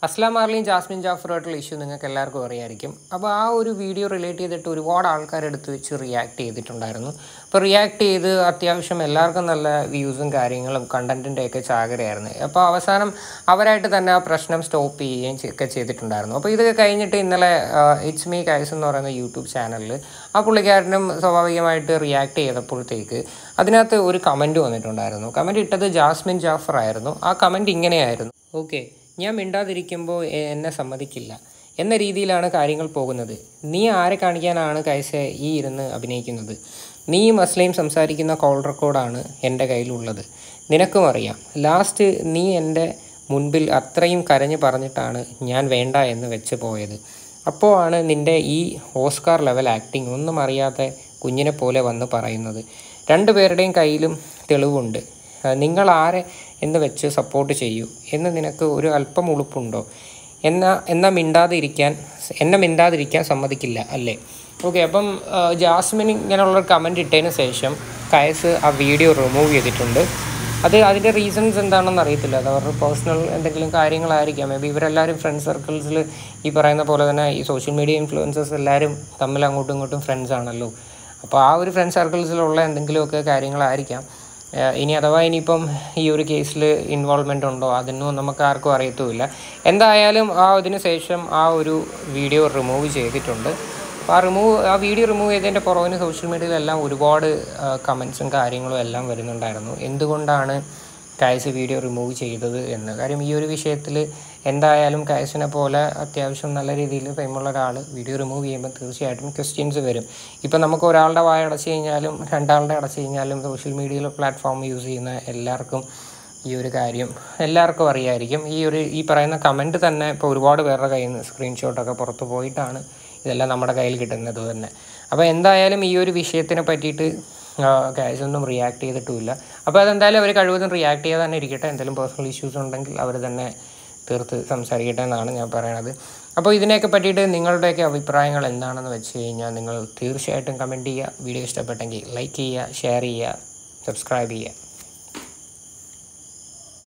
അസ്ലാം മാർലിയും Jasmine ജാഫറുമായിട്ടുള്ള issue നിങ്ങൾക്ക് എല്ലാവർക്കും അറിയായിരിക്കും അപ്പോൾ ആ ഒരു വീഡിയോ റിലേറ്റ് ചെയ്തിട്ട് ഒരുപാട് ആൾക്കാർ എടുത്ത് വെച്ച് റിയാക്ട് ചെയ്തിട്ടുണ്ടായിരുന്നു അപ്പോൾ റിയാക്ട് ചെയ്ത് അത്യാവശ്യം എല്ലാവർക്കും നല്ല വ്യൂസും കാര്യങ്ങളും കണ്ടൻറ്റിൻ്റെ ഒക്കെ ചാകരയായിരുന്നു അപ്പോൾ അവസാനം അവരായിട്ട് തന്നെ ആ പ്രശ്നം സ്റ്റോപ്പ് ചെയ്യുകയും ചെ- ഒക്കെ ചെയ്തിട്ടുണ്ടായിരുന്നു അപ്പോൾ ഇതൊക്കെ കഴിഞ്ഞിട്ട് ഇന്നലെ ഇറ്റ്സ് മീ കൈസ് എന്ന് പറയുന്ന യൂട്യൂബ് ചാനലിൽ ആ പുള്ളിക്കാരനും സ്വാഭാവികമായിട്ട് റിയാക്ട് ചെയ്തപ്പോഴത്തേക്ക് അതിനകത്ത് ഒരു കമൻറ്റ് വന്നിട്ടുണ്ടായിരുന്നു കമൻറ്റ് ഇട്ടത് ജാസ്മിൻ ജാഫർ ആയിരുന്നു ആ കമൻറ്റ് ഇങ്ങനെയായിരുന്നു ഓക്കെ ഞാൻ മിണ്ടാതിരിക്കുമ്പോൾ എ- എന്നെ സമ്മതിക്കില്ല എന്ന രീതിയിലാണ് കാര്യങ്ങൾ പോകുന്നത് നീ ആരെ കാണിക്കാനാണ് കൈസെ ഈ ഇരുന്ന് അഭിനയിക്കുന്നത് നീ മസ്ലിം സംസാരിക്കുന്ന കോൾ റെക്കോർഡാണ് എൻ്റെ കയ്യിലുള്ളത് നിനക്കും അറിയാം ലാസ്റ്റ് നീ എൻ്റെ മുൻപിൽ അത്രയും കരഞ്ഞ് പറഞ്ഞിട്ടാണ് ഞാൻ വേണ്ട എന്ന് വെച്ച് പോയത് അപ്പോൾ ആണ് നിൻ്റെ ഈ ഓസ്കാർ ലെവൽ ആക്ടിങ് ഒന്നും അറിയാത്ത കുഞ്ഞിനെ പോലെ വന്ന് പറയുന്നത് രണ്ടുപേരുടെയും കയ്യിലും തെളിവുണ്ട് ആ, നിങ്ങൾ ആരെ എന്ന് വെച്ച് സപ്പോർട്ട് ചെയ്യൂ എന്ന് നിനക്ക് ഒരു അല്പം ഉളുപ്പുണ്ടോ എന്നാ എന്നാ മിണ്ടാതിരിക്കാൻ എന്നെ മിണ്ടാതിരിക്കാൻ സമ്മതിക്കില്ല അല്ലേ ഓക്കെ അപ്പം ആ, ജാസ്മിൻ ഇങ്ങനെയുള്ള കമൻറ്റ് ഇട്ടതിന് ശേഷം കയസ് ആ വീഡിയോ റിമൂവ് ചെയ്തിട്ടുണ്ട് അത് അതിൻ്റെ റീസൺസ് എന്താണെന്ന് അറിയത്തില്ല അത് അവരുടെ പേഴ്സണൽ എന്തെങ്കിലും കാര്യങ്ങളായിരിക്കാം മേ ബി ഇവരെല്ലാവരും ഫ്രണ്ട് സർക്കിൾസിൽ ഈ പറയുന്ന പോലെ തന്നെ ഈ സോഷ്യൽ മീഡിയ ഇൻഫ്ലുവൻസേഴ്സ് എല്ലാവരും തമ്മിൽ അങ്ങോട്ടും ഇങ്ങോട്ടും ഫ്രണ്ട്സ് ആണല്ലോ അപ്പോൾ ആ ഒരു ഫ്രണ്ട് സർക്കിൾസിലുള്ള എന്തെങ്കിലുമൊക്കെ കാര്യങ്ങളായിരിക്കാം ഏഹ് ഇനി അഥവാ ഇനിയിപ്പം ഈ ഒരു കേസിൽ ഇൻവോൾവ്മെൻ്റ് ഉണ്ടോ അതൊന്നും നമുക്ക് ആർക്കും അറിയത്തുമില്ല എന്തായാലും ആ ഇതിന് ശേഷം ആ ഒരു വീഡിയോ റിമൂവ് ചെയ്തിട്ടുണ്ട് അപ്പോൾ ആ റിമൂവ് ആ വീഡിയോ റിമൂവ് ചെയ്തതിൻ്റെ പുറകിന് സോഷ്യൽ മീഡിയയിലെല്ലാം ഒരുപാട് കമൻസും കാര്യങ്ങളും എല്ലാം വരുന്നുണ്ടായിരുന്നു എന്തുകൊണ്ടാണ് കയസ് വീഡിയോ റിമൂവ് ചെയ്തത് എന്ന് കാര്യം ഈ ഒരു വിഷയത്തിൽ എന്തായാലും കയസിനെ പോലെ അത്യാവശ്യം നല്ല രീതിയിൽ ഫെയിമുള്ള ഒരാൾ വീഡിയോ റിമൂവ് ചെയ്യുമ്പോൾ തീർച്ചയായിട്ടും ക്വസ്റ്റ്യൻസ് വരും ഇപ്പം നമുക്ക് ഒരാളുടെ വായ അടച്ചു കഴിഞ്ഞാലും രണ്ടാളുടെ അടച്ചു കഴിഞ്ഞാലും സോഷ്യൽ മീഡിയയിൽ പ്ലാറ്റ്ഫോം യൂസ് ചെയ്യുന്ന എല്ലാവർക്കും ഈ ഒരു കാര്യം എല്ലാവർക്കും അറിയായിരിക്കും ഈ ഒരു ഈ പറയുന്ന കമൻറ്റ് തന്നെ ഇപ്പോൾ ഒരുപാട് പേരുടെ കയ്യിൽ നിന്ന് സ്ക്രീൻഷോട്ടൊക്കെ പുറത്ത് പോയിട്ടാണ് ഇതെല്ലാം നമ്മുടെ കയ്യിൽ കിട്ടുന്നത് തന്നെ അപ്പോൾ എന്തായാലും ഈ ഒരു വിഷയത്തിനെ പറ്റിയിട്ട് ഗൈസ് ഒന്നും റിയാക്ട് ചെയ്തിട്ടുമില്ല അപ്പോൾ അതെന്തായാലും അവർ കഴിവതും റിയാക്ട് ചെയ്യാതെ തന്നെ ഇരിക്കട്ടെ എന്തെങ്കിലും പേഴ്സണൽ ഇഷ്യൂസ് ഉണ്ടെങ്കിൽ അവർ തന്നെ തീർത്ത് സംസാരിക്കട്ടെ എന്നാണ് ഞാൻ പറയണത് അപ്പോൾ ഇതിനെയൊക്കെ പറ്റിയിട്ട് നിങ്ങളുടെയൊക്കെ അഭിപ്രായങ്ങൾ എന്താണെന്ന് വെച്ച് കഴിഞ്ഞാൽ നിങ്ങൾ തീർച്ചയായിട്ടും കമൻറ്റ് ചെയ്യുക വീഡിയോ ഇഷ്ടപ്പെട്ടെങ്കിൽ ലൈക്ക് ചെയ്യുക ഷെയർ ചെയ്യുക സബ്സ്ക്രൈബ് ചെയ്യുക